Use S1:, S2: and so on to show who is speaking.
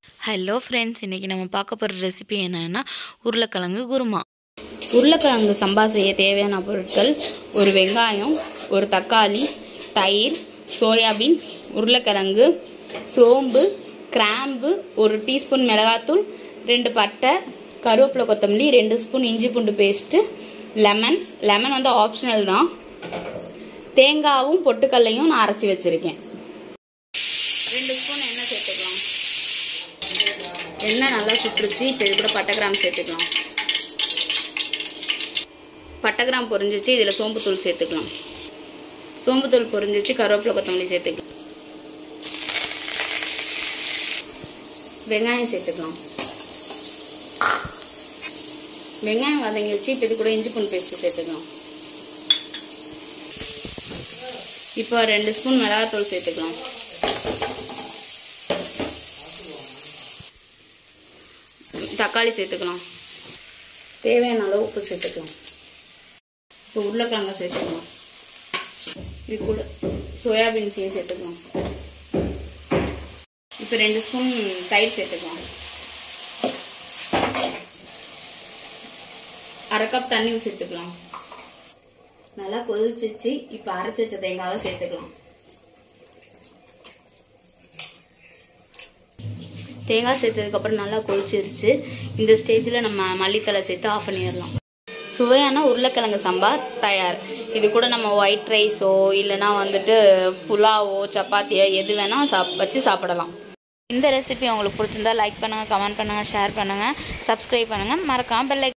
S1: hello friends இன்றைக்கி நம்ம பார்க்க போகிற ரெசிபி என்னென்னா உருளைக்கிழங்கு குருமா
S2: உருளைக்கிழங்கு சம்பா செய்ய தேவையான பொருட்கள் ஒரு வெங்காயம் ஒரு தக்காளி தயிர் சோயாபீன்ஸ் உருளைக்கிழங்கு சோம்பு கிராம்பு ஒரு டீஸ்பூன் மிளகாத்தூள் ரெண்டு பட்டை கருவேப்பிலை கொத்தமல்லி ரெண்டு ஸ்பூன் இஞ்சி பூண்டு பேஸ்ட்டு லெமன் லெமன் வந்து ஆப்ஷனல் தான் தேங்காவும் பொட்டுக்கல்லையும் நான் அரைச்சி வச்சுருக்கேன் ரெண்டு ஸ்பூன் எண்ணெய் சேர்த்துக்கலாம் எண்ணெய் நல்லா சுட்டுருச்சு இப்போ இது கூட பட்டை கிராம் சேர்த்துக்கலாம் பட்டை கிராம் பொரிஞ்சிச்சு இதில் சோம்புத்தூள் சேர்த்துக்கலாம் சோம்புத்தூள் பொரிஞ்சிச்சு கருவேப்பிலை கொத்தமல்லி சேர்த்துக்கலாம் வெங்காயம் சேர்த்துக்கலாம் வெங்காயம் வதங்கிடுச்சு இப்போ இது கூட இஞ்சி பூண்டு பேஸ்ட் சேர்த்துக்கலாம் இப்போ ரெண்டு ஸ்பூன் மிளகாத்தூள் சேர்த்துக்கலாம் தக்காளி சேர்த்துக்கலாம் தேவையான அளவு உப்பு சேர்த்துக்கலாம் இப்போ உருளைக்கிழங்க சேர்த்துக்கலாம் இது கூட சோயாபீன்ஸையும் சேர்த்துக்கலாம் இப்போ ரெண்டு ஸ்பூன் தயிர் சேர்த்துக்கலாம் அரை கப் தண்ணி சேர்த்துக்கலாம் நல்லா கொதிச்சிச்சு இப்போ அரைச்சி வச்ச தேங்காவை சேர்த்துக்கலாம் தேங்காய் சேர்த்ததுக்கப்புறம் நல்லா கொதிச்சிருச்சு இந்த ஸ்டேஜில் நம்ம மல்லித்தலை சேர்த்து ஆஃப் பண்ணிடலாம் சுவையான உருளைக்கிழங்கு சம்பா தயார் இது கூட நம்ம ஒயிட் ரைஸோ இல்லைனா வந்துட்டு புலாவோ சப்பாத்தியோ எது வேணால் சாப் வச்சு சாப்பிடலாம்
S1: இந்த ரெசிபி உங்களுக்கு பிடிச்சிருந்தா லைக் பண்ணுங்கள் கமெண்ட் பண்ணுங்கள் ஷேர் பண்ணுங்கள் சப்ஸ்கிரைப் பண்ணுங்கள் மறக்காமல் பெல்